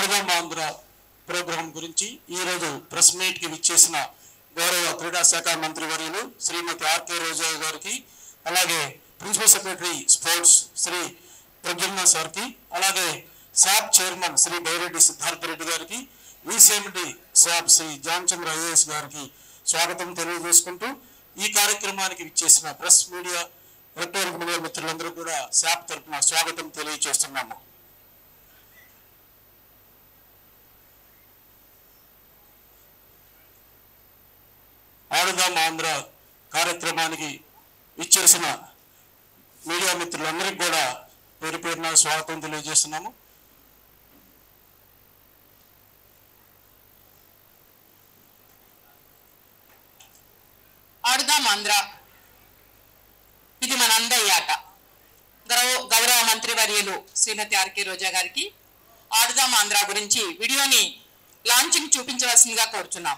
ఆడదాం ఆంధ్ర ప్రోగ్రాం గురించి ఈరోజు ప్రెస్ మీట్ కి విచ్చేసిన గౌరవ క్రీడా శాఖ మంత్రి వర్యులు శ్రీమతి ఆర్కే రోజా గారికి అలాగే principal secretary sports Shri Pradyumna సార్కి అలాగే శాప్ చైర్మన్ శ్రీ బైరెడ్డి సిద్ధార్థ రెడ్డి గారికి విసిఎండి శాప్ శ్రీ జామచంద్ర ఐఏఎస్ గారికి స్వాగతం తెలియజేసుకుంటూ ఈ కార్యక్రమానికి విచ్చేసిన ప్రెస్ మీడియా ఎలక్ట్రానిక్ మీడియా మిత్రులందరూ కూడా శాప్ తరఫున స్వాగతం తెలియజేస్తున్నాము ఆడుదాం ఆంధ్ర కార్యక్రమానికి ఇచ్చేసిన మీడియా మిత్రులందరికీ కూడా పేరు పేరున స్వాగతం తెలియజేస్తున్నాము ఆడుదాం ఆంధ్ర ఇది మనందరి ఆట గౌరవ గౌరవ మంత్రి వర్యులు శ్రీమతి ఆర్కే రోజా గారికి ఆడుదాం ఆంధ్ర గురించి వీడియోని లాంచింగ్ చూపించవలసిందిగా కోరుచున్నాం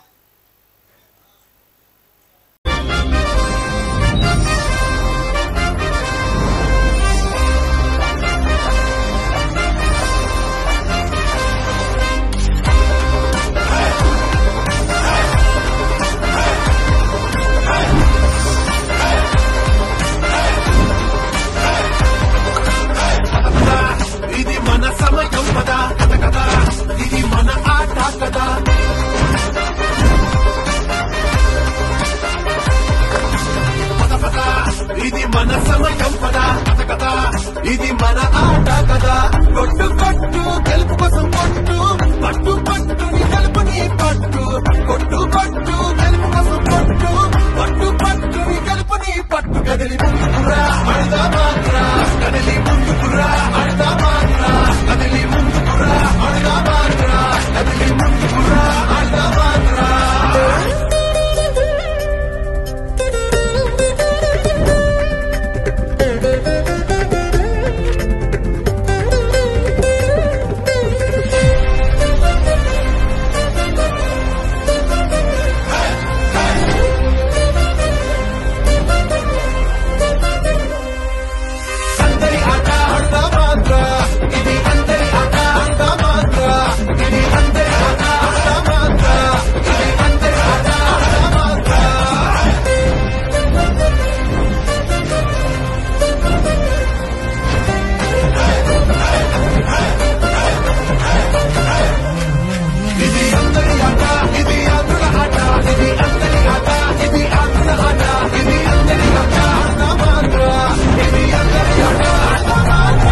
ఇది మన సమయం కదా కథ కదా ఇది మన ఆట కదా పద పద ఇది మన సమయం పద కథ కదా ఇది మన ఆట కదా కొట్టు కొట్టు గెలుపు కోసం కొట్టు పట్టు పట్టు నీ గెలుపు నీ పట్టు కొట్టు కొట్టు గెలుపు కోసం కొట్టు పట్టు పట్టు నీ గెలుపు నీ పట్టు కదిలి ముందుకురా అడదా మాత్రా కదిలి ముందుకురా అడదా మాత్రా కదిలి ముందుకురా అడదా మాత్రా కదిలి ముందుకురా అడదా మాత్రా అందరి ఆట ఆడదా మాత్ర ఇది అందరి ఆట ఆడదా మాత్ర ఇది అందరి ఆట ఆడదా మాత్ర ఇది అందరి ఆట ఆడదా మాత్ర ఇది అందరి ఆట ఇది ఆంధ్రుల ఆట ఇది అందరి ఆట ఇది ఆంధ్రుల ఆట ఇది అందరి ఆట ఆడదా మాత్ర ఇది అందరి ఆట ఆడదా మాత్ర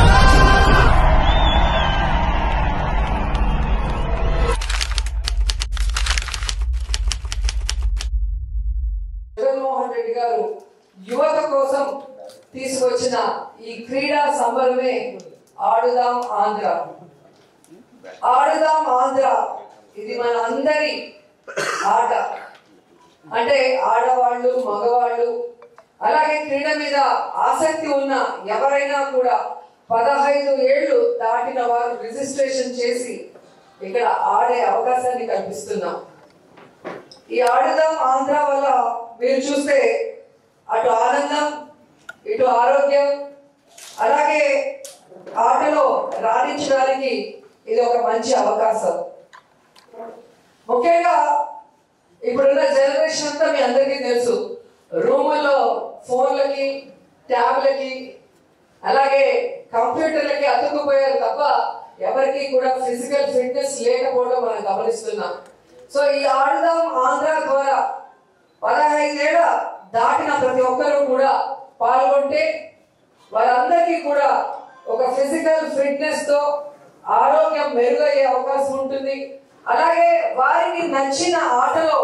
జగన్మోహన్ రెడ్డి గారు యువత కోసం తీసుకొచ్చిన ఈ క్రీడా సంబరమే ఆడుదాం ఆంధ్ర ఆడుదాం ఆంధ్ర ఇది మన అందరి ఆట అంటే ఆడవాళ్ళు మగవాళ్ళు అలాగే క్రీడ మీద ఆసక్తి ఉన్న ఎవరైనా కూడా పదహైదు ఏళ్ళు దాటిన వారు రిజిస్ట్రేషన్ చేసి ఇక్కడ ఆడే అవకాశాన్ని కల్పిస్తున్నాం ఈ ఆడుదాం ఆంధ్ర వల్ల మీరు చూస్తే అటు ఆనందం ఇటు ఆరోగ్యం అలాగే ఆటలో రాణించడానికి ఇది ఒక మంచి అవకాశం ముఖ్యంగా ఇప్పుడున్న జనరేషన్ అంతా మీ అందరికీ తెలుసు రూముల్లో ఫోన్లకి ట్యాబ్లకి అలాగే కంప్యూటర్లకి అతుక్కుపోయారు తప్ప ఎవరికి కూడా ఫిజికల్ ఫిట్నెస్ లేకపోవడం మనం గమనిస్తున్నాం సో ఈ ఆడుదాం ఆంధ్ర ద్వారా పదహైదేళ్ల దాటిన ప్రతి ఒక్కరూ కూడా పాల్గొంటే వారందరికీ కూడా ఒక ఫిజికల్ ఫిట్నెస్ తో ఆరోగ్యం మెరుగయ్యే అవకాశం ఉంటుంది అలాగే వారికి నచ్చిన ఆటలో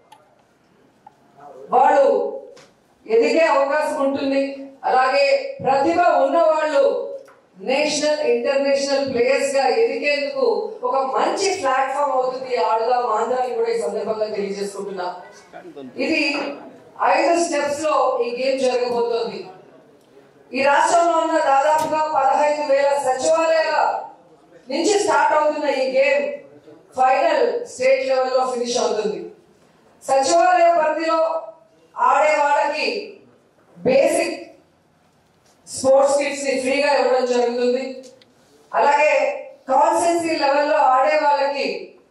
వాళ్ళు ఎదిగే అవకాశం ఉంటుంది అలాగే ప్రతిభ ఉన్న వాళ్ళు నేషనల్ ఇంటర్నేషనల్ ప్లేయర్స్ గా ఎదిగేందుకు ఒక మంచి ప్లాట్ఫామ్ అవుతుంది ఈ ఆడుదాం ఆంధ్రాని కూడా ఈ సందర్భంగా తెలియజేసుకుంటున్నా ఇది ఐదు స్టెప్స్ లో ఈ గేమ్ జరగబోతోంది ఈ రాష్ట్రంలో ఉన్న దాదాపుగా పదహైదు వేల సచివాలయాల నుంచి స్టార్ట్ అవుతున్న ఈ గేమ్ ఫైనల్ స్టేట్ లెవెల్లో ఫినిష్ అవుతుంది సచివాలయ పరిధిలో ఆడే వాళ్ళకి బేసిక్ స్పోర్ట్స్ కిట్స్ ని ఫ్రీగా ఇవ్వడం జరుగుతుంది అలాగే కాన్సెన్సీ లెవెల్లో ఆడే వాళ్ళకి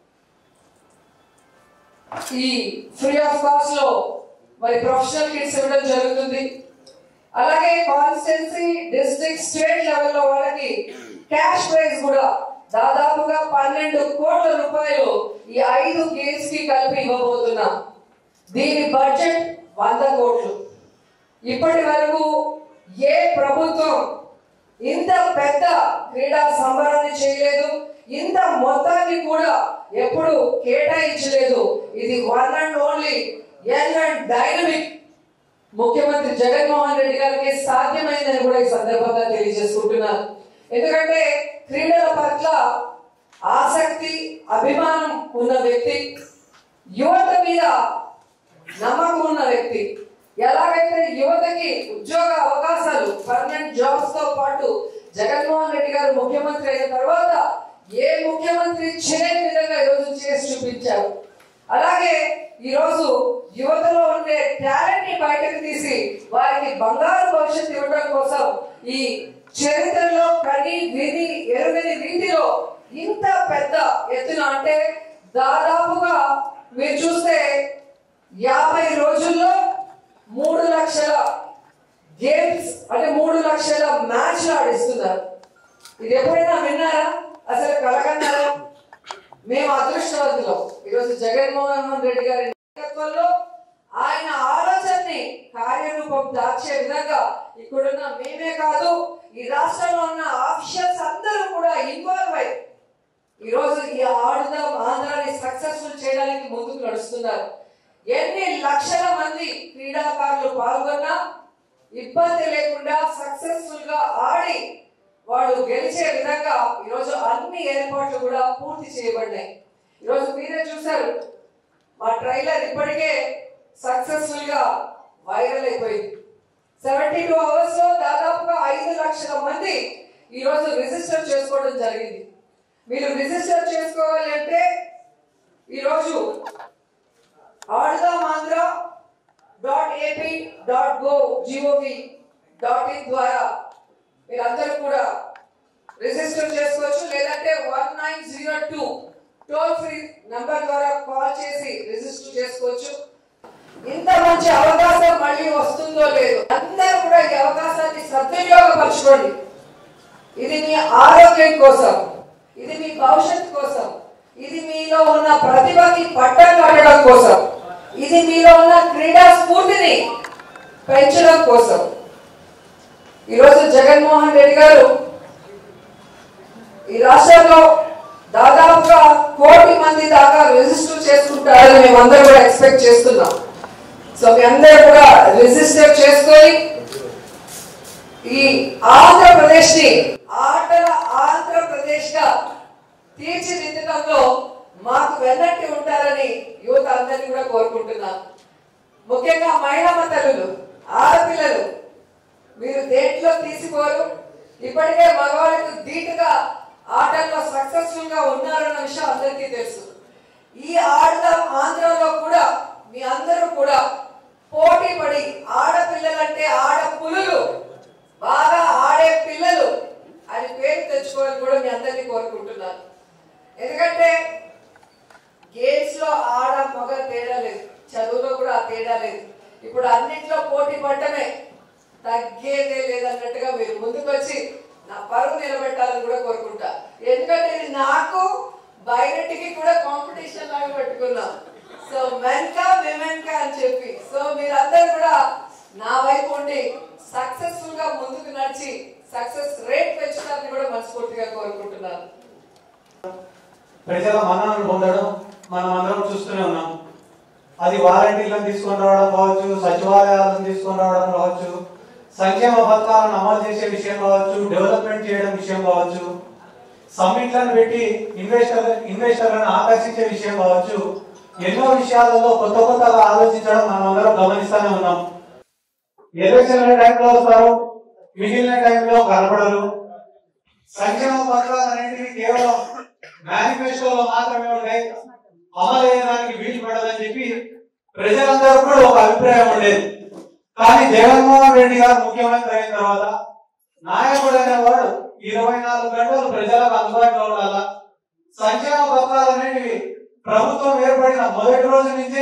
ఈ ఫ్రీ ఆఫ్ కాస్ట్ లో మరి ప్రొఫెషనల్ కిట్స్ ఇవ్వడం జరుగుతుంది అలాగే కాన్స్టెన్సీ డిస్ట్రిక్ట్ స్టేట్ లెవెల్లో వాళ్ళకి క్యాష్ ప్రైజ్ కూడా దాదాపుగా పన్నెండు కోట్ల రూపాయలు ఈ ఐదు గేమ్స్ కి కలిపి ఇవ్వబోతున్నాం దీని బడ్జెట్ వంద కోట్లు ఇప్పటి వరకు ఏ ప్రభుత్వం ఇంత పెద్ద క్రీడా సంబరాన్ని చేయలేదు ఇంత మొత్తాన్ని కూడా ఎప్పుడు కేటాయించలేదు ఇది one and only young and dynamic ముఖ్యమంత్రి జగన్మోహన్ రెడ్డి గారికి సాధ్యమైందని కూడా ఈ సందర్భంగా తెలియజేసుకుంటున్నాను ఎందుకంటే క్రీడల పట్ల ఆసక్తి అభిమానం ఉన్న వ్యక్తి యువత మీద నమ్మకం ఉన్న వ్యక్తి ఎలాగైతే యువతకి ఉద్యోగ అవకాశాలు పర్మనెంట్ జాబ్స్ తో పాటు జగన్మోహన్ రెడ్డి గారు ముఖ్యమంత్రి అయిన తర్వాత ఏ ముఖ్యమంత్రి చేయని విధంగా ఈరోజు చేసి చూపించారు అలాగే ఈరోజు యువతలో ఉండే టాలెంట్ ని బయటకు తీసి వారికి బంగారు భవిష్యత్తు ఇవ్వడం కోసం ఈ చరిత్రలో కని విని ఎరుగని రీతిలో ఇంత పెద్ద ఎత్తున అంటే దాదాపుగా మీరు చూస్తే యాభై రోజుల్లో మూడు లక్షల గేమ్స్ అంటే మూడు లక్షల మ్యాచ్ ఆడిస్తున్నారు ఇది ఎప్పుడైనా విన్నారా అసలు కలగన్నారా మేము అదృష్టవంతులం ఈరోజు జగన్మోహన్ రెడ్డి గారి నాయకత్వంలో ఆయన ఆలోచనని కార్యరూపం దాచే విధంగా ఇక్కడున్న మేమే కాదు ఈ రాష్ట్రంలో ఉన్న ఆఫీషియల్స్ అందరూ కూడా ఇన్వాల్వ్ అయ్యి ఈరోజు ఈ ఆడుదాం ఆంధ్రాని సక్సెస్ఫుల్ చేయడానికి ముందుకు నడుస్తున్నారు ఎన్ని లక్షల మంది క్రీడాకారులు పాల్గొన్నా ఇబ్బంది లేకుండా సక్సెస్ఫుల్ గా ఆడి వాళ్ళు గెలిచే విధంగా ఈరోజు అన్ని ఏర్పాట్లు కూడా పూర్తి చేయబడ్డాయి ఈరోజు మీరే చూశారు మా ట్రైలర్ ఇప్పటికే సక్సెస్ఫుల్ గా వైరల్ అయిపోయింది సెవెంటీ టూ అవర్స్ లో దాదాపుగా ఐదు లక్షల మంది ఈరోజు రిజిస్టర్ చేసుకోవడం జరిగింది మీరు రిజిస్టర్ చేసుకోవాలి అంటే ఈరోజు Aadudam Andhra dot AP dot go G O V dot in ద్వారా మీరందరూ కూడా రిజిస్టర్ చేసుకోవచ్చు లేదంటే one nine zero two toll free number ద్వారా కాల్ చేసి రిజిస్టర్ చేసుకోవచ్చు ఇంత మంచి అవకాశం మళ్ళీ వస్తుందో లేదు అందరూ కూడా ఈ అవకాశాన్ని సద్వినియోగపరచుకోండి ఇది మీ ఆరోగ్యం కోసం ఇది మీ భవిష్యత్తు కోసం ఇది మీలో ఉన్న ప్రతిభకి పట్టం కట్టడం కోసం ఇది మీలో ఉన్న క్రీడా స్ఫూర్తిని పెంచడం కోసం ఈరోజు జగన్మోహన్ రెడ్డి గారు ఈ రాష్ట్రంలో దాదాపుగా కోటి మంది దాకా రిజిస్టర్ చేసుకుంటారని మేమందరం కూడా ఎక్స్పెక్ట్ చేస్తున్నాం సో మీ అందరూ కూడా రిజిస్టర్ చేసుకొని ఈ ఆంధ్రప్రదేశ్ ని ఆటల ఆంధ్రప్రదేశ్ గా తీర్చిదిద్దడంలో మాకు వెన్నట్టి ఉంటారని యువత అందరినీ కూడా కోరుకుంటున్నాను ముఖ్యంగా మహిళా తల్లులు ఆడపిల్లలు మీరు దేంట్లో తీసిపోరు ఇప్పటికే మగవాళ్ళకు ధీటుగా ఆటల్లో సక్సెస్ఫుల్ గా ఉన్నారన్న విషయం అందరికీ తెలుసు ఈ ఆడదాం ఆంధ్రలో కూడా మీ అందరూ కూడా పోటీ పడి ఆడపిల్లలంటే ఆడ పులులు బాగా ఆడే పిల్లలు అని పేరు తెచ్చుకోవాలని కూడా మీ అందరినీ కోరుకుంటున్నాను ఎందుకంటే గేమ్స్ లో ఆడ మగ తేడా లేదు చదువులో కూడా ఆ తేడా లేదు ఇప్పుడు అన్నింటిలో పోటీ పడటమే తగ్గేదే లేదన్నట్టుగా మీరు ముందుకు వచ్చి నా పరువు నిలబెట్టాలని కూడా కోరుకుంటా ఎందుకంటే ఇది నాకు బయటికి కూడా కాంపిటీషన్ లాగా పెట్టుకున్నాం సో మెన్కా విమెన్కా అని చెప్పి సో మీరందరూ కూడా నా వైపు ఉండి సక్సెస్ఫుల్ గా ముందుకు నడిచి సక్సెస్ రేట్ పెంచుతారని కూడా మనస్ఫూర్తిగా కోరుకుంటున్నాను ప్రజల మన్ననలు పొందడం మనం అందరం చూస్తూనే ఉన్నాం అది వాలంటీర్లను తీసుకొని రావడం కావచ్చు సచివాలయాలను తీసుకొని రావడం కావచ్చు సంక్షేమ పథకాలను అమలు చేసే విషయం కావచ్చు డెవలప్మెంట్ చేయడం విషయం కావచ్చు సమ్మిట్లను పెట్టి ఇన్వెస్టర్ ఇన్వెస్టర్లను ఆకర్షించే విషయం కావచ్చు ఎన్నో విషయాలలో కొత్త కొత్తగా ఆలోచించడం మనం అందరం గమనిస్తూనే ఉన్నాం ఎలక్షన్ల టైంలో వస్తారు మిగిలిన టైంలో కనపడరు సంక్షేమ పథకాలు అనేటివి కేవలం మేనిఫెస్టోలో మాత్రమే ఉంటాయి అమలు చేయడానికి వీలు పడదని చెప్పి ప్రజలందరూ కూడా ఒక అభిప్రాయం ఉండేది కానీ జగన్మోహన్ రెడ్డి గారు ముఖ్యమంత్రి అయిన తర్వాత నాయకుడు అనేవాడు ఇరవై నాలుగు గంటలు ప్రజలకు అందుబాటులో ఉండాలా సంక్షేమ పథకాలు అనేవి ప్రభుత్వం ఏర్పడిన మొదటి రోజు నుంచే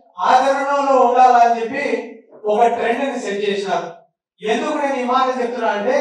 ఆచరణలో ఉండాలని చెప్పి ఒక ట్రెండ్ ని సెట్ చేసినారు ఎందుకు నేను ఈ మాట చెప్తున్నా అంటే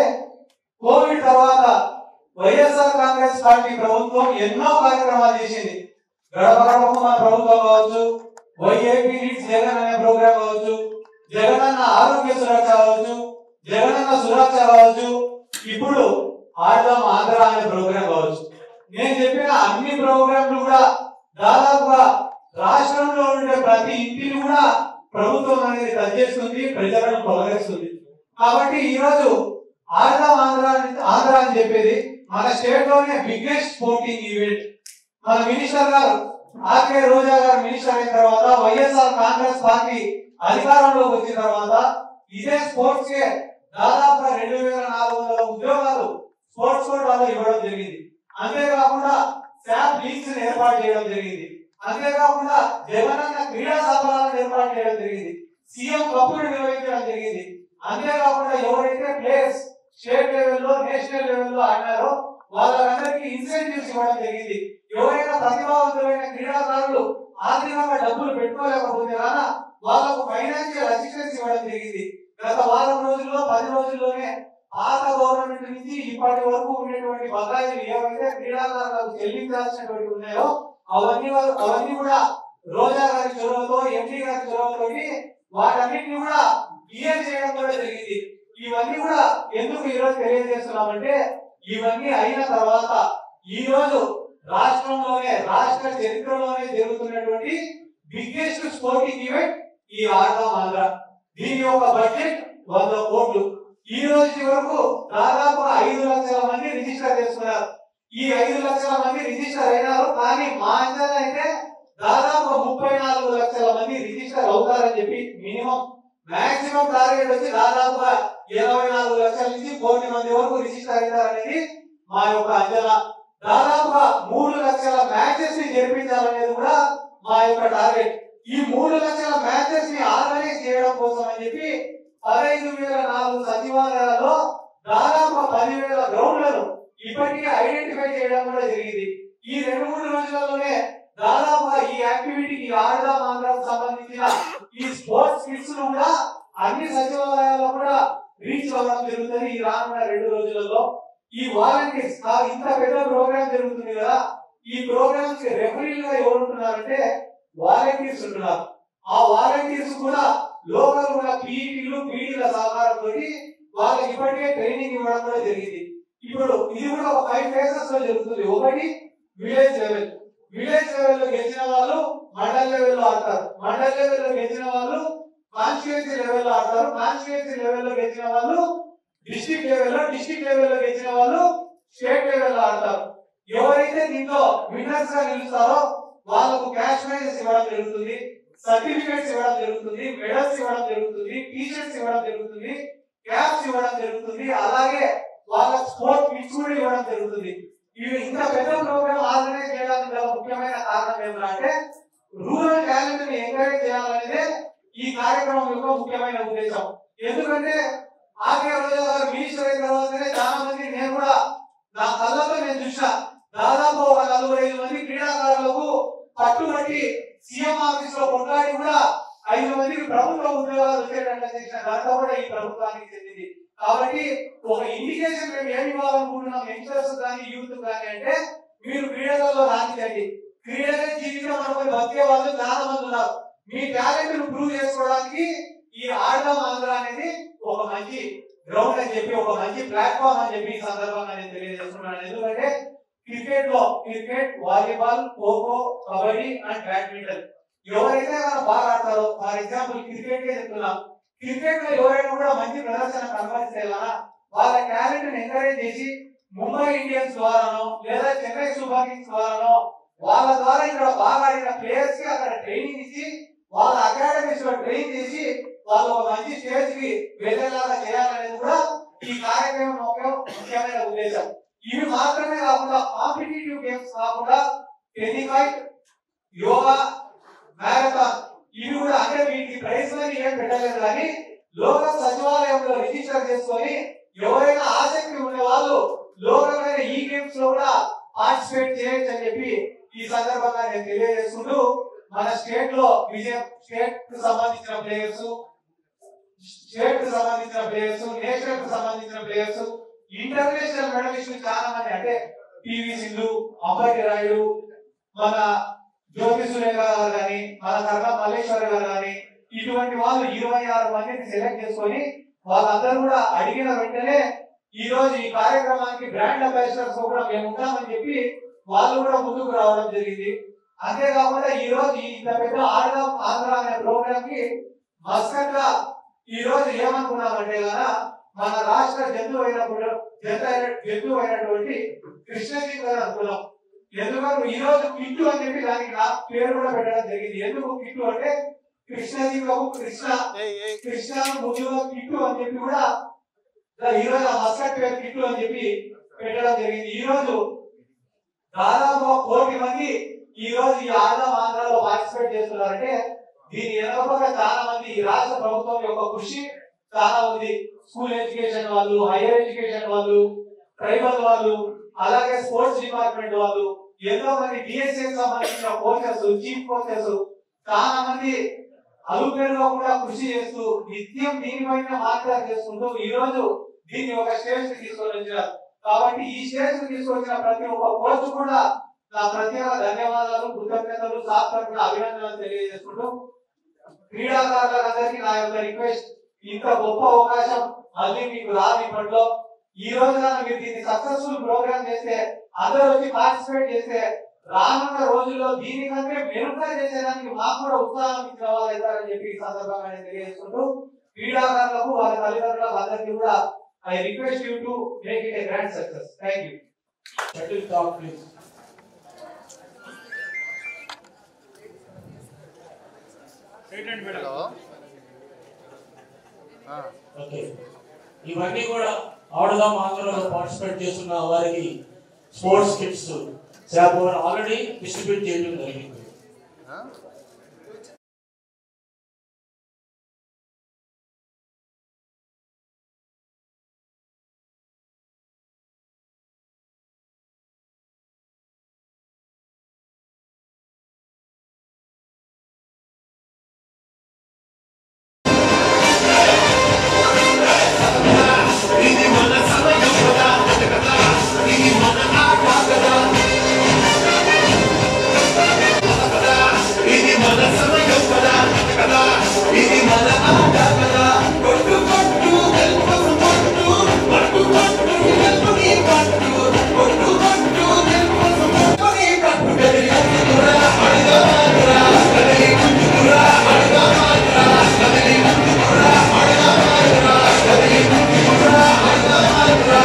కోవిడ్ తర్వాత వైఎస్ఆర్ కాంగ్రెస్ పార్టీ ప్రభుత్వం ఎన్నో కార్యక్రమాలు చేసింది గడప గడపకు మన ప్రభుత్వం కావచ్చు వైఏపీ నీడ్స్ జగన్ అనే ప్రోగ్రామ్ కావచ్చు జగనన్న ఆరోగ్య సురక్ష కావచ్చు జగనన్న సురక్ష కావచ్చు ఇప్పుడు ఆడదాం ఆంధ్ర అనే ప్రోగ్రామ్ కావచ్చు నేను చెప్పిన అన్ని ప్రోగ్రాంలు కూడా దాదాపుగా రాష్ట్రంలో ఉండే ప్రతి ఇంటిని కూడా ప్రభుత్వం అనేది టచ్ చేస్తుంది ప్రజలను పొలగరిస్తుంది కాబట్టి ఈ రోజు ఆడదాం ఆంధ్ర అని- ఆంధ్ర అని చెప్పేది మన స్టేట్ లోనే బిగ్గెస్ట్ స్పోర్టింగ్ ఈవెంట్ మన మినిస్టర్ గారు ఆర్కే రోజా గారు మినిస్టర్ అయిన తర్వాత వైఎస్ఆర్ కాంగ్రెస్ పార్టీ అధికారంలోకి వచ్చిన తర్వాత ఇదే స్పోర్ట్స్ కే దాదాపుగా రెండు వేల నాలుగు వందల ఉద్యోగాలు స్పోర్ట్స్ కోటాలో ఇవ్వడం జరిగింది అంతేకాకుండా శాప్ లీగ్స్ ఏర్పాటు చేయడం జరిగింది అంతేకాకుండా జగనన్న క్రీడా సభలను ఏర్పాటు చేయడం జరిగింది సీఎం కప్పులు నిర్వహించడం జరిగింది అంతేకాకుండా ఎవరైతే ప్లేయర్స్ స్టేట్ లెవెల్లో నేషనల్ లెవెల్లో ఆడినారో వాళ్ళందరికీ ఇన్సెంటివ్స్ ఇవ్వడం జరిగింది ఎవరైనా ప్రతిభావంతులైన క్రీడాకారులు ఆర్థికంగా డబ్బులు పెట్టుకోలేకపోతే గాన వాళ్ళకు ఫైనాన్షియల్ అసిస్టెన్స్ ఇవ్వడం జరిగింది గత వారం రోజుల్లో పది రోజుల్లోనే పాత గవర్నమెంట్ నుంచి ఇప్పటి వరకు ఉండేటువంటి బకాయిలు ఏవైతే క్రీడాకారులకు చెల్లించాల్సినటువంటి ఉన్నాయో అవన్నీ వా- అవన్నీ కూడా రోజా గారి చొరవతో ఎంపీ గారి చొరవతో వాటన్నిటిని కూడా క్లియర్ చేయడం కూడా జరిగింది ఇవన్నీ కూడా ఎందుకు ఈ రోజు తెలియజేస్తున్నామంటే ఇవన్నీ అయిన తర్వాత ఈ రోజు రాష్ట్రంలోనే రాష్ట్ర చరిత్రలోనే జరుగుతున్నటువంటి బిగ్గెస్ట్ స్పోర్టింగ్ ఈవెంట్ ఈ ఆడదాం ఆంధ్ర దీని యొక్క బడ్జెట్ వంద కోట్లు ఈ రోజు వరకు దాదాపు ఐదు లక్షల మంది రిజిస్టర్ చేసుకున్నారు ఈ ఐదు లక్షల మంది రిజిస్టర్ అయినారు కానీ మా అంచనా అయితే దాదాపు ముప్పై నాలుగు లక్షల మంది రిజిస్టర్ అవుతారని చెప్పి మినిమం మాక్సిమం టార్గెట్ వచ్చి దాదాపుగా ఇరవై నాలుగు లక్షల నుంచి కోటి మంది వరకు రిజిస్టర్ అవుతారనేది మా యొక్క అంచనా దాదాపుగా మూడు లక్షల మ్యాచెస్ ని జరిపించాలనేది కూడా మా యొక్క టార్గెట్ ఈ మూడు లక్షల మ్యాచెస్ ని ఆర్గనైజ్ చేయడం కోసం అని చెప్పి పదహైదు వేల నాలుగు సచివాలయాల్లో దాదాపు పదివేల గ్రౌండ్లను ఇప్పటికే ఐడెంటిఫై చేయడం కూడా జరిగింది ఈ రెండు మూడు రోజులలోనే దాదాపుగా ఈ యాక్టివిటీకి ఆడదాం ఆంధ్రకు సంబంధించిన ఈ స్పోర్ట్స్ కిట్స్ ను కూడా అన్ని సచివాలయాల్లో కూడా రీచ్ అవ్వడం జరుగుతుంది ఈ రానున్న రెండు రోజులలో ఈ వాలంటీర్స్ ఇంత పెద్ద ప్రోగ్రామ్ జరుగుతుంది కదా ఈ ప్రోగ్రామ్స్ కి రెఫరీలుగా ఎవరు ఉంటున్నారంటే వాలంటీర్స్ ఉంటున్నారు ఆ వాలంటీర్స్ కూడా లోకల్ కూడా పీఈటీలు పీడీల సహకారంతో వాళ్ళకి ఇప్పటికే ట్రైనింగ్ ఇవ్వడం కూడా జరిగింది ఇప్పుడు ఇది కూడా ఒక ఫైవ్ ఫేజెస్ లో జరుగుతుంది ఒకటి విలేజ్ లెవెల్ విలేజ్ లెవెల్ లో గెలిచిన వాళ్ళు మండల్ లెవెల్ లో ఆడతారు మండల్ లెవెల్ లో గెలిచిన వాళ్ళు కాన్స్టిట్యున్సీ లెవెల్ లో ఆడతారు కాన్స్టిట్యున్సీ లెవెల్ లో గెలిచిన వాళ్ళు డిస్ట్రిక్ట్ లెవెల్ లో డిస్ట్రిక్ట్ లెవెల్ లో గెలిచిన వాళ్ళు స్టేట్ లెవెల్ లో ఆడతారు ఎవరైతే దీంట్లో విన్నర్స్ గా నిలుస్తారో వాళ్ళకు క్యాష్ ప్రైజెస్ ఇవ్వడం జరుగుతుంది సర్టిఫికేట్స్ ఇవ్వడం జరుగుతుంది మెడల్స్ ఇవ్వడం జరుగుతుంది టీషర్ట్స్ ఇవ్వడం జరుగుతుంది క్యాప్స్ ఇవ్వడం జరుగుతుంది అలాగే వాళ్ళకి స్పోర్ట్ కిట్స్ కూడా ఇవ్వడం జరుగుతుంది ఇవి ఇంత పెద్ద ప్రోగ్రామ్ ఆర్గనైజ్ చేయడానికి గల ముఖ్యమైన కారణం ఏమిటంటే రూరల్ టాలెంట్ ని ఎంకరేజ్ చేయాలనేదే ఈ కార్యక్రమం యొక్క ముఖ్యమైన ఉద్దేశం ఎందుకంటే ఆకే రోజు గారు మినిస్టర్ అయిన తర్వాతనే చాలా మంది నేను కూడా నా కళ్ళతో నేను చూసా దాదాపు ఒక నలుగురు ఐదు మంది క్రీడాకారులకు పట్టుబట్టి సీఎం ఆఫీస్ లో కొట్లాడి కూడా ఐదు మందికి ప్రభుత్వ ఉద్యోగాలు వచ్చేటట్టు చేసిన ఘనత కూడా ఈ ప్రభుత్వానికి చెందింది కాబట్టి ఒక ఇండికేషన్ మేము ఏమి ఇవ్వాలనుకుంటున్నాం యంగ్స్టర్స్ కానీ యూత్ కానీ అంటే మీరు క్రీడలలో రాణించండి క్రీడలే జీవితం అనుకుని బతికే వాళ్ళు చాలా మంది ఉన్నారు మీ టాలెంట్ ను ప్రూవ్ చేసుకోవడానికి ఈ ఆడదాం ఆంధ్ర అనేది ఒక మంచి గ్రౌండ్ అని చెప్పి ఒక మంచి ప్లాట్ఫామ్ అని చెప్పి ఈ సందర్భంగా నేను తెలియజేస్తున్నాను ఎందుకంటే క్రికెట్ లో cricket volleyball kho kho kabaddi and badminton ఎవరైతే కనుక బాగా ఆడతారో ఫర్ ఎగ్జాంపుల్ క్రికెట్ కే చెప్తున్నాం క్రికెట్ లో ఎవరైనా కూడా మంచి ప్రదర్శన కనబరిస్తే గనక వాళ్ళ టాలెంట్ ని ఎంకరేజ్ చేసి ముంబై ఇండియన్స్ ద్వారానో లేదా చెన్నై సూపర్ కింగ్స్ ద్వారానో వాళ్ళ ద్వారా ఇక్కడ బాగా ఆడిన ప్లేయర్స్ కి అక్కడ ట్రైనింగ్ ఇచ్చి వాళ్ళ అకాడమీస్ లో ట్రైన్ చేసి వాళ్ళు ఒక మంచి స్టేజ్ కి వెళ్ళేలాగా చేయాలనేది కూడా ఈ కార్యక్రమం ఒక ముఖ్యమైన ఉద్దేశం ఇవి మాత్రమే కాకుండా కాంపిటేటివ్ గేమ్స్ కాకుండా టెన్నిఫైట్ యోగా మ్యారథాన్ ఇవి కూడా అంటే వీటికి ప్రైజ్ మనీ ఏం పెట్టలేదు కానీ లోకల్ సచివాలయంలో రిజిస్టర్ చేసుకొని ఎవరైనా ఆసక్తి ఉన్న వాళ్ళు లోకల్ అయిన ఈ గేమ్స్ లో కూడా పార్టిసిపేట్ చేయొచ్చు అని చెప్పి ఈ సందర్భంగా నేను తెలియజేసుకుంటూ మన స్టేట్ లో విజయం స్టేట్ కు సంబంధించిన ప్లేయర్స్ స్టేట్ కు సంబంధించిన ప్లేయర్స్ నేషనల్ కు సంబంధించిన ప్లేయర్స్ ఇంటర్నేషనల్ మెడలిస్టులు చాలా మంది అంటే పివి సింధు అంబటి రాయుడు మన జ్యోతి సురేఖ గారు కానీ మన కర్ణ మల్లేశ్వర గారు కానీ ఇటువంటి వాళ్ళు ఇరవై ఆరు మందిని సెలెక్ట్ చేసుకొని వాళ్ళందరూ కూడా అడిగిన వెంటనే ఈ రోజు ఈ కార్యక్రమానికి బ్రాండ్ అంబాసిడర్స్ కూడా మేము ఉంటామని చెప్పి వాళ్ళు కూడా ముందుకు రావడం జరిగింది అంతేకాకుండా ఈ రోజు ఇంత పెద్ద ఆడదాం ఆంధ్ర అనే ప్రోగ్రామ్ కి మస్కట్ గా ఈ రోజు ఏమనుకున్నామంటే కదా మన రాష్ట్ర జంతువు అయినప్పుడు జంతు అయిన జంతువు అయినటువంటి కృష్ణజీ గారు అనుకున్నాం ఎందుకంటే ఈ రోజు కిట్టు అని చెప్పి దానికి నా పేరు కూడా పెట్టడం జరిగింది ఎందుకు కిట్టు అంటే కృష్ణజీ బాబు కృష్ణ కృష్ణ ముందుగా కిట్టు అని చెప్పి కూడా ఈ రోజు ఆ మస్కట్ పేరు కిట్టు అని చెప్పి పెట్టడం జరిగింది ఈ రోజు దాదాపు ఒక కోటి మంది ఈ రోజు ఈ ఆంధ్ర ఆంధ్రలో పార్టిసిపేట్ చేస్తున్నారంటే దీని వెనకపోక చాలా మంది ఈ రాష్ట్ర ప్రభుత్వం యొక్క కృషి చాలా ఉంది స్కూల్ ఎడ్యుకేషన్ వాళ్ళు హైయర్ ఎడ్యుకేషన్ వాళ్ళు ట్రైబల్ వాళ్ళు అలాగే స్పోర్ట్స్ డిపార్ట్మెంట్ వాళ్ళు ఎంతో మంది డిఎస్ఏ సంబంధించిన కోచెస్ చీఫ్ కోచెస్ చాలా మంది అలుపేరుగా కూడా కృషి చేస్తూ నిత్యం దీనిపైన మాట్లాడి చేసుకుంటూ ఈ రోజు దీన్ని ఒక స్టేజ్ కి తీసుకొని వచ్చినారు కాబట్టి ఈ స్టేజ్ కి తీసుకొచ్చిన ప్రతి ఒక్క కోచ్ కూడా నా ప్రత్యేక ధన్యవాదాలు కృతజ్ఞతలు సాత్విక అభినందనలు తెలియజేసుకుంటూ క్రీడాకారులందరికీ నా యొక్క రిక్వెస్ట్ ఇంత గొప్ప అవకాశం మళ్ళీ మీకు రాదు ఇప్పట్లో ఈ రోజు కనుక మీరు దీన్ని సక్సెస్ఫుల్ ప్రోగ్రామ్ చేస్తే అందరూ వచ్చి పార్టిసిపేట్ చేస్తే రానున్న రోజుల్లో దీనికంటే మెరుగ్గా చేసేదానికి మాకు కూడా ఉత్సాహం ఇచ్చిన వాళ్ళు అవుతారని చెప్పి ఈ సందర్భంగా నేను తెలియజేసుకుంటూ క్రీడాకారులకు వారి తల్లిదండ్రులకు అందరికీ కూడా I request you to make it a grand success thank you shuttlecock please hello okay ఇవన్నీ కూడా ఆడుదాం ఆంధ్రలో పార్టిసిపేట్ చేస్తున్న వారికి స్పోర్ట్స్ కిట్స్ ఆల్రెడీ డిస్ట్రిబ్యూట్ చేయడం జరిగింది ఇది మన సమయం కదా కదా ఇది మన ఆట కదా కదా ఇది మన సమయం కదా కదా ఇది మన ఆట కదా కొట్టు కొట్టు గెలుపు కొట్టు పట్టు పట్టు గెలుపు నీ పట్టు కొట్టు కొట్టు గెలుపు కొట్టు నీ పట్టు కదిలి ముందుకురా అడుగా మాత్రా కదిలి ముందుకురా అడుగా మాత్రా కదిలి ముందుకురా అడుగా మాత్రా కదిలి ముందుకురా అడుగా మాత్రా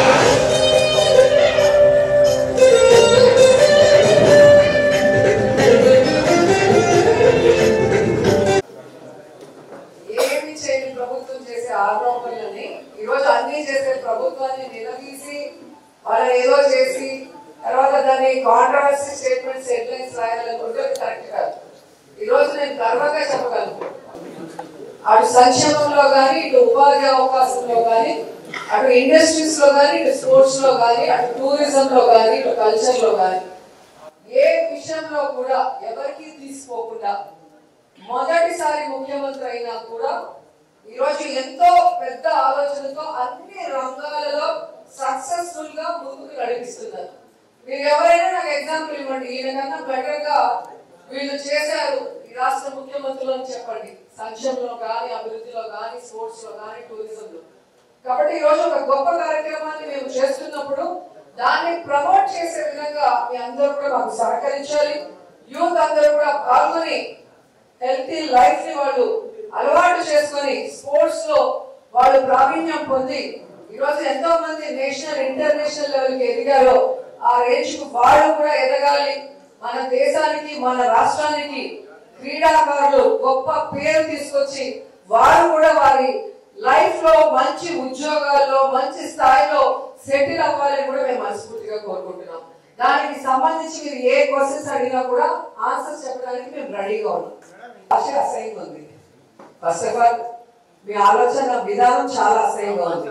ఏమి చేయని ప్రభుత్వం చేసే ఆరోపణలని ఈరోజు అన్ని చేసే ప్రభుత్వాన్ని నిలదీసి వాళ్ళని ఏదో చేసి తర్వాత దాన్ని కాంట్రవర్సీ స్టేట్మెంట్స్ హెడ్లైన్స్ రాయాలనుకుంటే అది కరెక్ట్ కాదు ఈరోజు నేను గర్వంగా చెప్పగలను అటు సంక్షేమంలో కానీ ఇటు ఉపాధి అవకాశంలో కానీ అటు ఇండస్ట్రీస్ లో కానీ ఇటు స్పోర్ట్స్ లో కానీ అటు టూరిజం లో కానీ ఇటు కల్చర్ లో కానీ ఏ విషయంలో కూడా ఎవరికి తీసుకోకుండా మొదటిసారి ముఖ్యమంత్రి అయినా కూడా ఈరోజు ఎంతో పెద్ద ఆలోచనతో అన్ని రంగాలలో సక్సెస్ఫుల్ గా ముందుకు నడిపిస్తున్నారు మీరు ఎవరైనా నాకు ఎగ్జాంపుల్ ఇవ్వండి ఈయన కన్నా బెటర్ గా వీళ్ళు చేశారు ఈ రాష్ట్ర ముఖ్యమంత్రులు అని చెప్పండి సంక్షేమంలో కానీ అభివృద్ధిలో కానీ స్పోర్ట్స్ లో కానీ టూరిజం లో కాబట్టి ఈ రోజు ఒక గొప్ప కార్యక్రమాన్ని మేము చేస్తున్నప్పుడు దాన్ని ప్రమోట్ చేసే విధంగా మీ అందరూ కూడా మాకు సహకరించాలి యూత్ అందరూ కూడా పాల్గొని హెల్తీ లైఫ్ ని వాళ్ళు అలవాటు చేసుకొని స్పోర్ట్స్ లో వాళ్ళు ప్రావీణ్యం పొంది ఈ రోజు ఎంతో మంది నేషనల్ ఇంటర్నేషనల్ లెవెల్ కి ఎదిగారో ఆ రేంజ్ కు వాళ్ళు కూడా ఎదగాలి మన దేశానికి మన రాష్ట్రానికి క్రీడాకారులు గొప్ప పేరు తీసుకొచ్చి వారు కూడా వారి లైఫ్ లో మంచి ఉద్యోగాల్లో మంచి స్థాయిలో సెటిల్ అవ్వాలని కూడా మేము మనస్ఫూర్తిగా కోరుకుంటున్నాం దానికి సంబంధించి మీరు ఏ క్వశ్చన్స్ అడిగినా కూడా ఆన్సర్స్ చెప్పడానికి మేము రెడీగా ఉన్నాం భాష అసహ్యంగా ఉంది ఫస్ట్ ఆఫ్ ఆల్ మీ ఆలోచన విధానం చాలా అసహ్యంగా ఉంది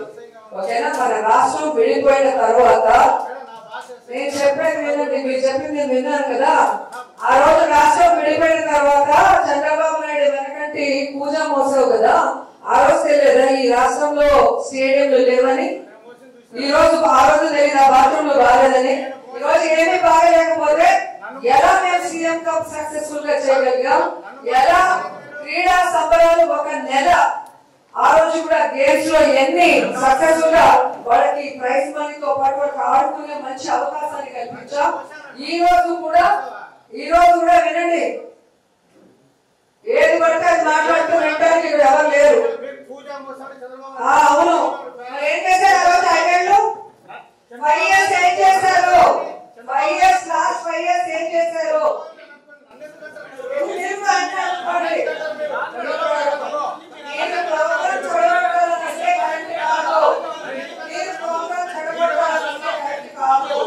ఓకేనా మన రాష్ట్రం విడిపోయిన తర్వాత నేను చెప్పేది వినండి మీరు చెప్పింది నేను విన్నాను కదా ఆ రోజు రాష్ట్రం విడిపోయిన తర్వాత చంద్రబాబు నాయుడు వెనకంటి పూజ మోసావు కదా ఆ రోజు తెలియదా ఈ రాష్ట్రంలో స్టేడియంలు లేవని ఈ రోజు ఆ రోజు తెలియదు ఆ బాత్రూమ్లు బాగాలేదని ఈ రోజు ఏమీ బాగలేకపోతే ఎలా మేము సీఎం కప్ సక్సెస్ఫుల్ గా చేయగలిగాం ఎలా క్రీడా సంబరాలు ఒక నెల ఆ రోజు కూడా గేమ్స్ లో ఎన్ని సక్సెస్ఫుల్ గా వాళ్ళకి ప్రైజ్ మనీతో పాటు వాళ్ళకి ఆడుకునే మంచి అవకాశాన్ని కల్పించాం ఈ రోజు కూడా ఈ రోజు కూడా వినండి ఏది పడితే అది మాట్లాడుతూ వినడానికి ఇక్కడ ఎవరు లేరు ఆ, అవును మరి ఏం చేశారు ఆ రోజు ఐదేళ్ళు ఫైవ్ ఇయర్స్ ఏం చేశారు five years last five years ఏం చేశారు మీరు కూడా అంటే అనుకోండి. నేను ప్రోగ్రామ్ చెడగొట్టాలనంటే కరెక్ట్ కాదు. మీరు ప్రోగ్రామ్ చెడగొట్టాలనంటే కరెక్ట్ కాదు.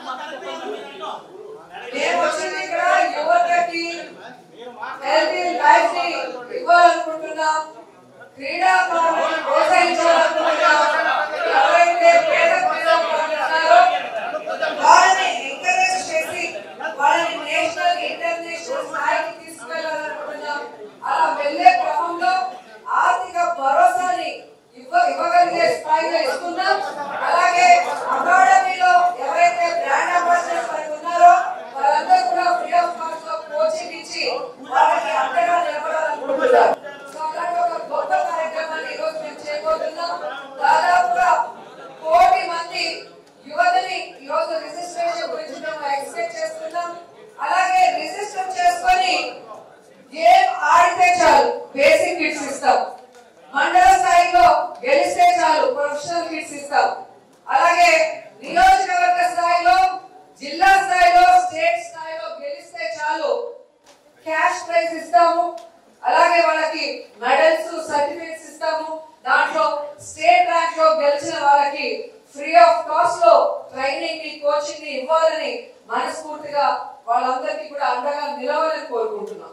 నేను వచ్చింది ఇక్కడ యువతకి హెల్తీ లైఫ్ ని ఇవ్వాలనుకుంటున్నాం క్రీడాకారులను ప్రోత్సహించాలనుకుంటున్నాం ఎవరైతే పేద పిల్లలు ఉన్నారో వాళ్ళని ఎంకరేజ్ చేసి వాళ్ళని నేషనల్ ఇంటర్నేషనల్ స్థాయికి తీసుకెళ్లాలనుకుంటున్నాం అలా వెళ్ళే క్రమంలో ఆర్థిక భరోసాని ఇవ్వ ఇవ్వగలిగే స్థాయిలో ఇస్తున్నాం అలాగే అకాడమీలో ఎవరైతే బ్రాండ్ అంబాసిడర్స్ మనకు ఉన్నారో వాళ్ళందరూ కూడా ఫ్రీ ఆఫ్ కాస్ట్ లో కోచింగ్ ఇచ్చి వాళ్ళకి అండగా నిలబడాలనుకుంటున్నారు సో అలాంటి ఒక గొప్ప కార్యక్రమాన్ని ఈ రోజు మేము చేయబోతున్నాం దాదాపుగా కోటి మంది యువతని ఈ రోజు రిజిస్ట్రేషన్ గురించి మేము ఎక్స్పెక్ట్ చేస్తున్నాం అలాగే రిజిస్టర్ చేసుకొని గేమ్ ఆడితే చాలు బేసిక్ కిట్స్ ఇస్తాం మండల స్థాయిలో గెలిస్తే చాలు ప్రొఫెషనల్ కిట్స్ ఇస్తాం అలాగే నియోజకవర్గ స్థాయిలో జిల్లా స్థాయిలో స్టేట్ స్థాయిలో గెలిస్తే చాలు క్యాష్ ప్రైజ్ ఇస్తాము అలాగే వాళ్ళకి మెడల్స్ సర్టిఫికేట్స్ ఇస్తాము దాంట్లో స్టేట్ ర్యాంక్ లో గెలిచిన వాళ్ళకి ఫ్రీ ఆఫ్ కాస్ట్ లో ట్రైనింగ్ ని కోచింగ్ ని ఇవ్వాలని మనస్ఫూర్తిగా వాళ్ళందరికీ కూడా అండగా నిలవాలని కోరుకుంటున్నాం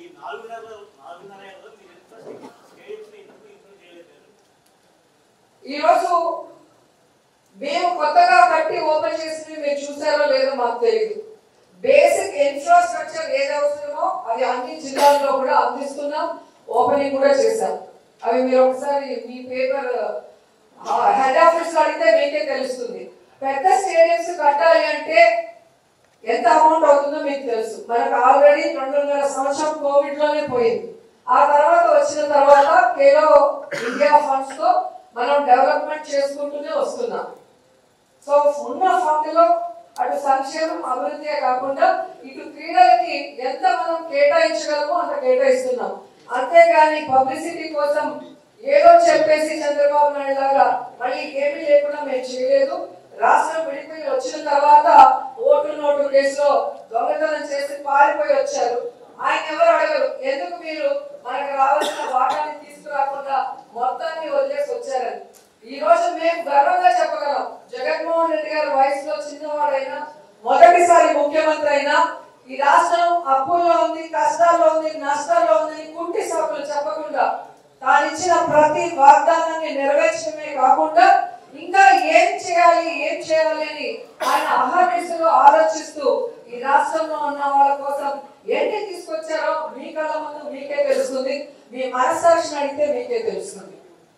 ఈ రోజు మేము కొత్తగా కట్టి ఓపెన్ చేసింది మీరు చూసారో లేదో మాకు తెలియదు బేసిక్ ఇన్ఫ్రాస్ట్రక్చర్ ఏది అవసరమో అది అన్ని జిల్లాల్లో కూడా అందిస్తున్నాం ఓపెనింగ్ కూడా చేశాం అవి మీరు ఒకసారి మీ పేపర్ హెడ్ ఆఫీస్ లో అడిగితే మీకే తెలుస్తుంది పెద్ద స్టేడియంస్ కట్టాలి అంటే ఎంత అమౌంట్ అవుతుందో మీకు తెలుసు మనకు ఆల్రెడీ రెండున్నర సంవత్సరం కోవిడ్ లోనే పోయింది ఆ తర్వాత వచ్చిన తర్వాత కేలో ఇండియా ఫండ్స్ తో మనం డెవలప్మెంట్ చేసుకుంటూనే వస్తున్నాం సో ఉన్న ఫండ్ లో అటు సంక్షేమం అభివృద్ధి కాకుండా ఇటు క్రీడలకి ఎంత మనం కేటాయించగలమో అంత కేటాయిస్తున్నాం అంతేగాని పబ్లిసిటీ కోసం ఏదో చెప్పేసి చంద్రబాబు నాయుడు లాగా మళ్ళీ ఏమీ లేకుండా మేము చేయలేదు రాష్ట్రం విడిపోయి వచ్చిన తర్వాత ఓటు నోటు కేసులో దొంగతనం చేసి పారిపోయి వచ్చారు ఆయన ఎవరు అడగరు ఎందుకు మీరు మనకు రావాల్సిన వాటాన్ని తీసుకురాకుండా మొత్తాన్ని వదిలేసి వచ్చారని ఈ రోజు మేము గర్వంగా చెప్పగలం జగన్మోహన్ రెడ్డి గారి వయసులో చిన్నవాడైనా మొదటిసారి ముఖ్యమంత్రి అయినా ఈ రాష్ట్రం అప్పుల్లో ఉంది కష్టాల్లో ఉంది నష్టాల్లో ఉంది కుంటి సాకులు చెప్పకుండా తాను ఇచ్చిన ప్రతి వాగ్దానాన్ని నెరవేర్చడమే కాకుండా ఇంకా ఏం చేయాలి ఏం చేయాలి అని ఆయన అహర్నిశలో ఆలోచిస్తూ ఈ రాష్ట్రంలో ఉన్న వాళ్ళ కోసం ఎన్ని తీసుకొచ్చారో మీ కళ్ళ ముందు మీకే తెలుస్తుంది మీ మనస్సాక్షిని అడిగితే మీకే తెలుస్తుంది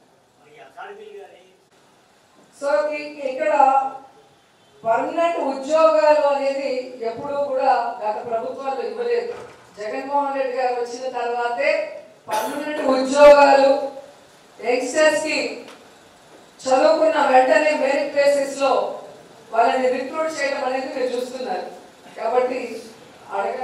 సో ఈ- ఇక్కడ పర్మనెంట్ ఉద్యోగాలు అనేది ఎప్పుడూ కూడా గత ప్రభుత్వాలు ఇవ్వలేదు జగన్మోహన్ రెడ్డి గారు వచ్చిన తర్వాతే పర్మనెంట్ ఉద్యోగాలు యంగ్స్టర్స్ కి చదువుకున్న వెంటనే మెరిట్ బేసిస్ లో వాళ్ళని రిక్రూట్ చేయడం అనేది మీరు చూస్తున్నారు కాబట్టి అడగ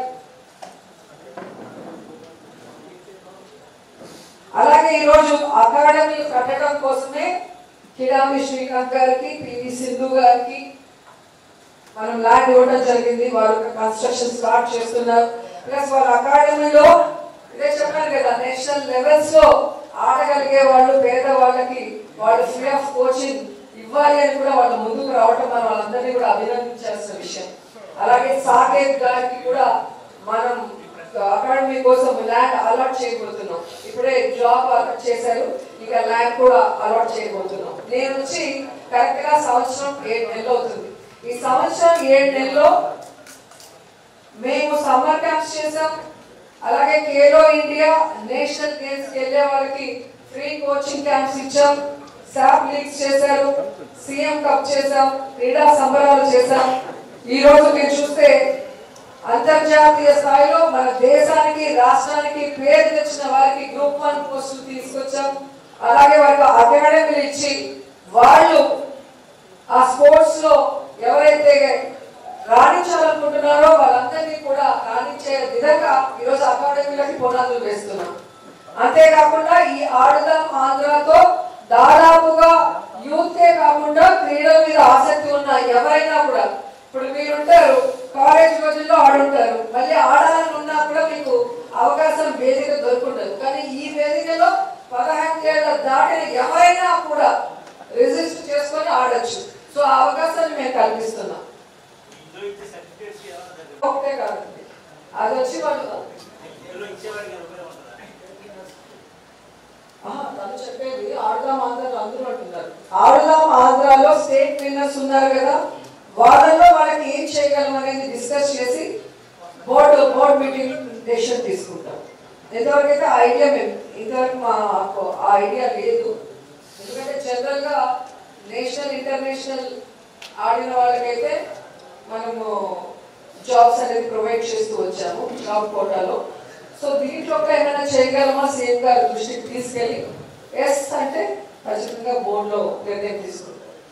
అలాగే ఈరోజు అకాడమీ కట్టడం కోసమే కిడామి శ్రీకాంత్ గారికి పివి సింధు గారికి మనం ల్యాండ్ ఇవ్వడం జరిగింది వాళ్ళు కన్స్ట్రక్షన్ స్టార్ట్ చేస్తున్నారు ప్లస్ వాళ్ళ అకాడమీలో ఇదే చెప్పాను కదా నేషనల్ లెవెల్స్ లో ఆడగలిగే వాళ్ళు పేద వాళ్ళకి వాళ్ళు ఫ్రీ ఆఫ్ కోచింగ్ ఇవ్వాలి అని కూడా వాళ్ళు ముందుకు రావటం మనం వాళ్ళందరినీ కూడా అభినందించాల్సిన విషయం అలాగే సాకేత్ గారికి కూడా మనం అకాడమీ కోసం ల్యాండ్ అలాట్ చేయబోతున్నాం ఇప్పుడే జాబ్ అలాట్ చేశారు ఇక ల్యాండ్ కూడా అలాట్ చేయబోతున్నాం నేను వచ్చి కరెక్ట్ గా సంవత్సరం ఏడు నెలలు అవుతుంది ఈ సంవత్సరం ఏడు నెలల్లో మేము సమ్మర్ క్యాంప్స్ చేసాం అలాగే ఖేలో ఇండియా నేషనల్ గేమ్స్ కి వెళ్ళే వాళ్ళకి ఫ్రీ కోచింగ్ క్యాంప్స్ ఇచ్చాం శాప్ లీగ్స్ చేశారు సీఎం కప్ చేశాం క్రీడా సంబరాలు చేశాం ఈ రోజు మీరు చూస్తే అంతర్జాతీయ స్థాయిలో మన దేశానికి రాష్ట్రానికి పేరు తెచ్చిన వారికి గ్రూప్ వన్ పోస్టులు తీసుకొచ్చాం అలాగే వారికి అకాడమీలు ఇచ్చి వాళ్ళు ఆ స్పోర్ట్స్ లో ఎవరైతే రాణించాలనుకుంటున్నారో వాళ్ళందరినీ కూడా రాణించే విధంగా ఈరోజు అకాడమీలకి పునాదులు వేస్తున్నాం అంతేకాకుండా ఈ ఆడుదాం ఆంధ్రాతో దాదాపుగా యూతే కాకుండా క్రీడల మీద ఆసక్తి ఉన్న ఎవరైనా కూడా ఇప్పుడు మీరుంటారు కాలేజ్ రోజుల్లో ఆడుంటారు మళ్ళీ ఆడాలని ఉన్నా కూడా మీకు అవకాశం వేదిక దొరుకుండదు కానీ ఈ వేదికలో పదహైదు ఏళ్ళ దాటిన ఎవరైనా కూడా రిజిస్టర్ చేసుకొని ఆడొచ్చు సో ఆ అవకాశాన్ని మేము కల్పిస్తున్నాం ఒకటే కాదు అది వచ్చి వాళ్ళు ఆహా, తను చెప్పేది ఆడుదాం ఆంధ్రాలో అందరూ అంటున్నారు ఆడుదాం ఆంధ్రాలో స్టేట్ విన్నర్స్ ఉన్నారు కదా వాళ్ళలో వాళ్ళకి ఏం చేయగలం అనేది డిస్కస్ చేసి బోర్డు బోర్డు మీటింగ్ డెసిషన్ తీసుకుంటాం ఎంతవరకు అయితే ఆ ఐడియా మేము ఇంతవరకు మాకు ఆ ఐడియా లేదు ఎందుకంటే జనరల్ గా నేషనల్ ఇంటర్నేషనల్ ఆడిన వాళ్ళకైతే మనము జాబ్స్ అనేది ప్రొవైడ్ చేస్తూ వచ్చాము జాబ్ కోటాలో సో దీంట్లో కూడా ఏమైనా చేయగలమా సీఎం గారి దృష్టికి తీసుకెళ్ళి ఎస్ అంటే ఖచ్చితంగా బోర్డులో నిర్ణయం తీసుకుంటాం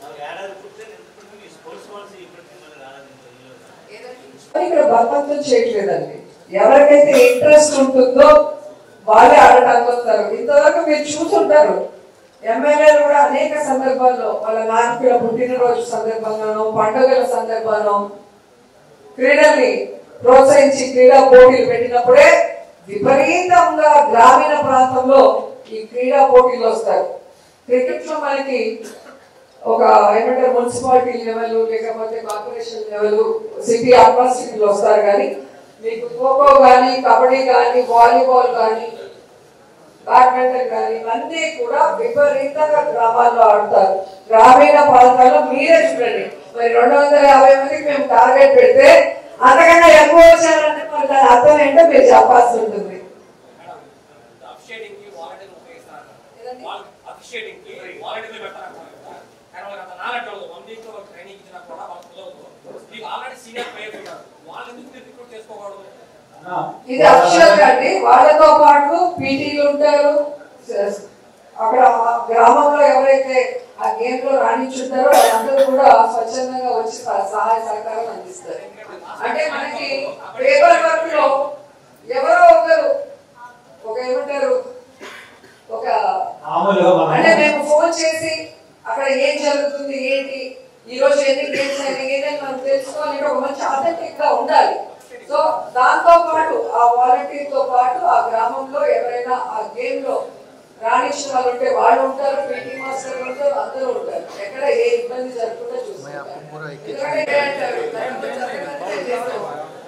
కానీ ఇక్కడ బలవంతం చేయట్లేదండి ఎవరికైతే ఇంట్రెస్ట్ ఉంటుందో వాళ్ళే ఆడటానికి వస్తారు ఇంతవరకు మీరు చూసుంటారు ఎమ్మెల్యేలు కూడా అనేక సందర్భాల్లో వాళ్ళ నాయకుల పుట్టినరోజు సందర్భంగానో పండుగల సందర్భానో క్రీడల్ని ప్రోత్సహించి క్రీడా పోటీలు పెట్టినప్పుడే విపరీతంగా గ్రామీణ ప్రాంతంలో ఈ క్రీడా పోటీలు వస్తారు క్రికెట్ లో మనకి ఒక ఏమంటారు మున్సిపాలిటీ లెవెల్ లేకపోతే కార్పొరేషన్ లెవెల్ సిటీ అర్బన్ సిటీలో వస్తారు కానీ మీకు ఖోఖో కానీ కబడ్డీ కానీ వాలీబాల్ కానీ బ్యాడ్మింటన్ కానీ ఇవన్నీ కూడా విపరీతంగా గ్రామాల్లో ఆడతారు గ్రామీణ ప్రాంతాల్లో మీరే చూడండి మరి రెండు వందల యాభై మందికి మేము టార్గెట్ పెడితే అంతకన్నా ఎక్కువ వచ్చారంటే మరి దాని అర్థం ఏంటో మీరు చెప్పాల్సి ఉంటుంది అఫిషియేటింగ్ కి వాలంటీర్ ఉపయోగిస్తారు అఫిషియేటింగ్ కి వాలంటీర్లు పెట్టారు కానీ వాళ్ళకి అంత నాలెడ్జ్ ఉండదు వన్ వీక్ ట్రైనింగ్ ఇచ్చినా కూడా వాళ్ళకి కుదరదు మీకు ఆల్రెడీ సీనియర్ ప్లేయర్ ఉన్నారు వాళ్ళు ఎందుకు మీరు రిక్రూట్ చేసుకోకూడదు ఇది అఫిషియల్ అండి వాళ్ళతో పాటు పీటీలు ఉంటారు స- అక్కడ ఆ గ్రామంలో ఎవరైతే ఆ గేమ్ లో రాణించుంటారో వాళ్ళందరూ కూడా స్వచ్ఛందంగా వచ్చి సహ- సహాయ సహకారం అందిస్తారు అంటే మనకి పేపర్ వర్క్ లో ఎవరో ఒకరు ఒక ఏమంటారు ఒక మామూలుగా అంటే మనం మేము ఫోన్ చేసి అక్కడ ఏం జరుగుతుంది ఏంటి ఈ రోజు ఎన్ని గేమ్స్ అయినాయి ఏదైనా మనం తెలుసుకోవాలంటే ఒక మంచి అథెంటిక్ గా ఉండాలి సో దాంతో పాటు ఆ వాలంటీర్ తో పాటు ఆ గ్రామంలో ఎవరైనా ఆ గేమ్ లో రాణించిన వాళ్ళు ఉంటే వాళ్ళు ఉంటారు పీటీ మాస్టర్ ఉంటారు అందరూ ఉంటారు ఎక్కడ ఏ ఇబ్బంది జరగకుండా చూసుకుంటారు ఎందుకంటే ఏంటంటారు, ధర్మం చేస్తాం.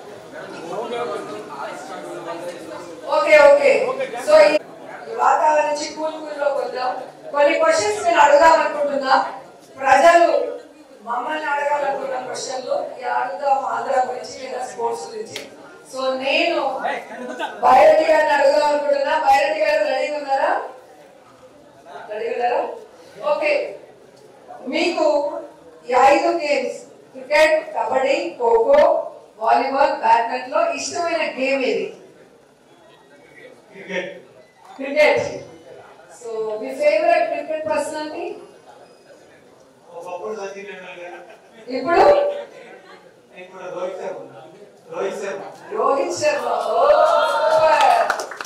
ఓకే ఓకే సో ఈ ఈ వాతావరణం నుంచి కూల్ కూల్ లోకి వద్దాం కొన్ని క్వశ్చన్స్ నేను అడుగుదాం అనుకుంటున్నా ప్రజలు మమ్మల్ని అడగాలనుకున్న క్వశ్చన్లు ఈ అడుగుదాం ఆంధ్ర గురించి లేదా స్పోర్ట్స్ గురించి సో నేను బైరెడ్డి గారిని అడుగుదాం అనుకుంటున్నా బైరెడ్డి గారు రెడీగా ఉన్నారా రెడీగా ఉన్నారా ఓకే మీకు ఈ ఐదు games cricket kabaddi kho kho volleyball badminton లో ఇష్టమైన గేమ్ ఏది క్రికెట్ క్రికెట్ సో మీ ఫేవరెట్ క్రికెట్ పర్సనాలిటీ ఒకప్పుడు సచిన్ టెండూల్కర్ ఇప్పుడు ఇప్పుడు రోహిత్ శర్మ రోహిత్ శర్మ రోహిత్ శర్మ ఓ, సూపర్.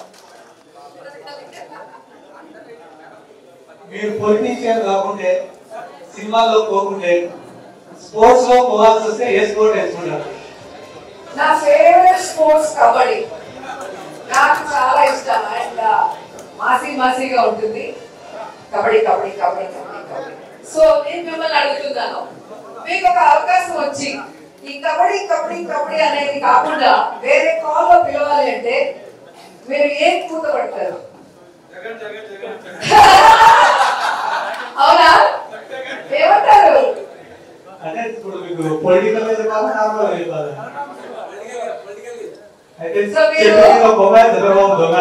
మీరు పొలిటీషియన్ కాకుంటే సినిమాల్లో పోకుంటే స్పోర్ట్స్ లో పోవాల్సి వస్తే ఏ స్పోర్ట్ ఎంచుకుంటారు నా ఫేవరెట్ స్పోర్ట్స్ కబడ్డీ నాకు చాలా ఇష్టం అండ్ మాసి మాసిగా ఉంటుంది కబడ్డీ కబడ్డీ కబడ్డీ కబడ్డీ కబడ్డీ సో నేను మిమ్మల్ని అడుగుతున్నాను మీకు ఒక అవకాశం వచ్చి ఈ కబడ్డీ కబడ్డీ కబడ్డీ అనేది కాకుండా వేరే కాల్లో పిలవాలి అంటే మీరు ఏం కూత పడతారు అవునా పొలిటికల్ మీద కావాలి నార్మల్ మీద కావాలి అయితే So మీరు- చెట్టు మీద బొమ్మ చంద్రబాబు దొంగ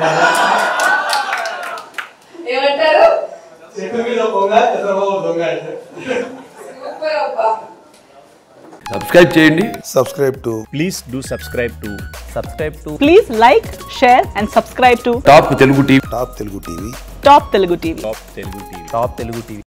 ఏమంటారు చెట్టు మీద బొంగ చంద్రబాబు దొంగ సూపర్ అబ్బా సబ్స్క్రైబ్ చేయండి subscribe to please do subscribe to subscribe to Please like, share, and subscribe to Top Telugu TV Top Telugu TV Top Telugu TV. top telugu tv top telugu tv